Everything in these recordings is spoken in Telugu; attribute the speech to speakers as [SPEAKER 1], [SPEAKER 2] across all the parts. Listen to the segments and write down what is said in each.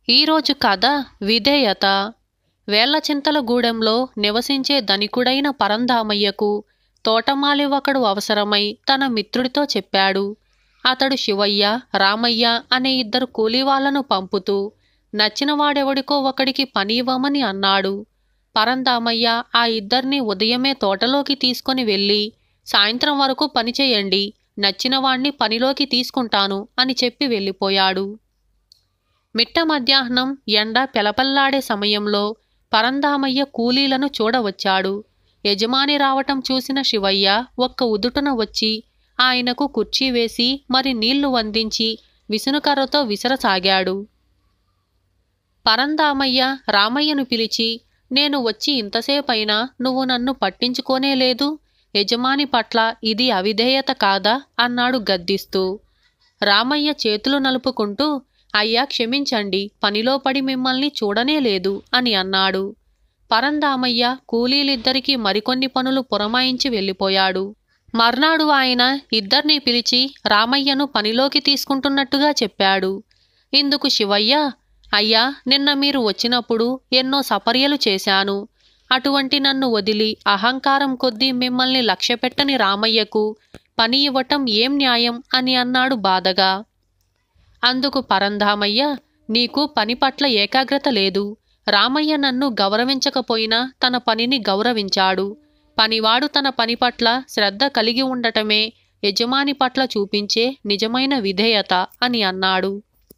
[SPEAKER 1] ఈరోజు కథ విధేయత వేళ్లచింతల గూడెంలో నివసించే ధనికుడైన పరంధామయ్యకు తోటమాలి ఒకడు అవసరమై తన మిత్రుడితో చెప్పాడు అతడు శివయ్య రామయ్య అనే ఇద్దరు కూలీవాళ్లను పంపుతూ నచ్చిన వాడెవడికో ఒకడికి పని ఇవ్వమని అన్నాడు పరంధామయ్య ఆ ఇద్దరిని ఉదయమే తోటలోకి తీసుకొని వెళ్ళి సాయంత్రం వరకు పని చేయండి నచ్చిన వాణ్ణి పనిలోకి తీసుకుంటాను అని చెప్పి వెళ్ళిపోయాడు మిట్ట మధ్యాహ్నం ఎండ పెలపల్లాడే సమయంలో పరంధామయ్య కూలీలను చూడవచ్చాడు యజమాని రావటం చూసిన శివయ్య ఒక్క ఉదుటున వచ్చి ఆయనకు కుర్చీ వేసి మరి నీళ్లు వందించి విసునుకర్రతో విసరసాగాడు పరంధామయ్య రామయ్యను పిలిచి నేను వచ్చి ఇంతసేపైనా నువ్వు నన్ను పట్టించుకోనే లేదు యజమాని పట్ల ఇది అవిధేయత కాదా అన్నాడు గద్దిస్తూ రామయ్య చేతులు నలుపుకుంటూ అయ్యా క్షమించండి పనిలో పడి మిమ్మల్ని చూడనే లేదు అని అన్నాడు పరంధామయ్య కూలీలిద్దరికీ మరికొన్ని పనులు పురమాయించి వెళ్ళిపోయాడు మర్నాడు ఆయన ఇద్దర్నీ పిలిచి రామయ్యను పనిలోకి తీసుకుంటున్నట్టుగా చెప్పాడు ఇందుకు శివయ్య అయ్యా నిన్న మీరు వచ్చినప్పుడు ఎన్నో సపర్యలు చేశాను అటువంటి నన్ను వదిలి అహంకారం కొద్దీ మిమ్మల్ని లక్ష్యపెట్టని రామయ్యకు పని ఇవ్వటం ఏం న్యాయం అని అన్నాడు బాధగా అందుకు పరంధామయ్య నీకు పని పట్ల ఏకాగ్రత లేదు రామయ్య నన్ను గౌరవించకపోయినా తన పనిని గౌరవించాడు పనివాడు తన పని పట్ల శ్రద్ధ కలిగి ఉండటమే యజమాని పట్ల చూపించే నిజమైన విధేయత అని అన్నాడు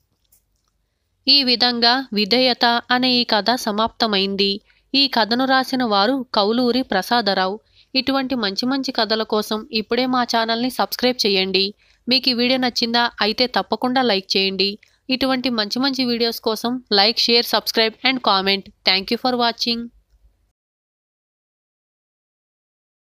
[SPEAKER 1] ఈ విధంగా విధేయత అనే ఈ కథ సమాప్తమైంది ఈ కథను రాసిన వారు కౌలూరి ప్రసాదరావు ఇటువంటి మంచి మంచి కథల కోసం ఇప్పుడే మా ఛానల్ని సబ్స్క్రైబ్ చేయండి మీకు ఈ వీడియో నచ్చిందా అయితే తప్పకుండా లైక్ చేయండి ఇటువంటి మంచి మంచి వీడియోస్ కోసం like share subscribe and comment thank you for watching